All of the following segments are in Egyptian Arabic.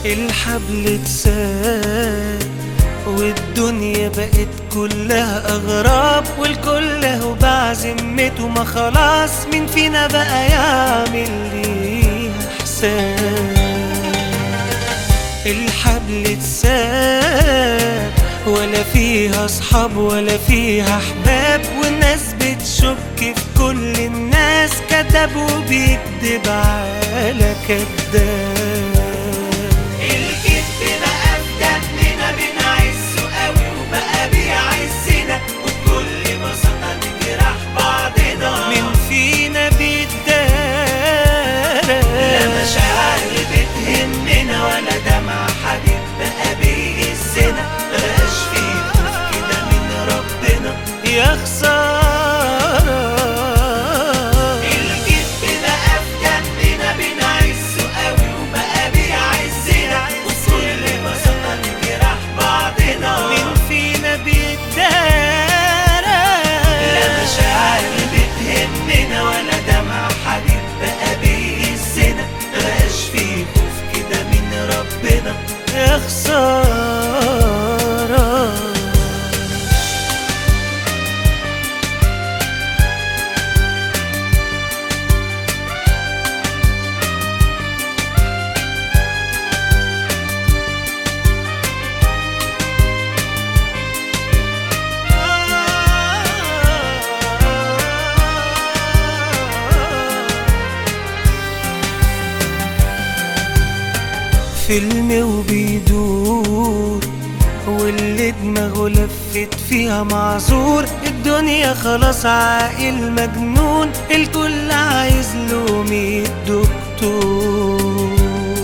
الحبل اتساب والدنيا بقت كلها أغراب والكل هو بعزمته ما خلاص مين فينا بقى يعمل ليها حساب الحبل اتساب ولا فيها اصحاب ولا فيها احباب والناس بتشك في كل الناس كذب وبيكذب على كذاب الكذب بقى في دمنا بنعزه قوي وبقى بيعزنا وبكل بساطة نجرح بعضنا مين فينا بيتدارى لا مشاعر بتهمنا ولا دمع حبيب بقى بيهزنا مبقاش فيه خوف كده من ربنا يا خسارة الكذب بقى في دمنا بنعزه قوي وبقى بيعزنا وبكل بساطة نجرح بعضنا مين فينا بيتدارى لا مشاعر بتهمنا ولا دمع حبيب بقى بيهزنا مبقاش فيه خوف كده من ربنا يا خسارة فيلم وبيدور واللي دماغه لفت فيها معذور الدنيا خلاص عاقل مجنون الكل عايز له مية دكتور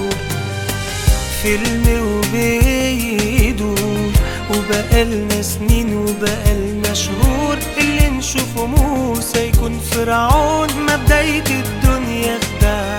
فيلم وبيدور وبقالنا سنين وبقالنا شهور اللي نشوفه موسى يكون فرعون ما بداية الدنيا خداع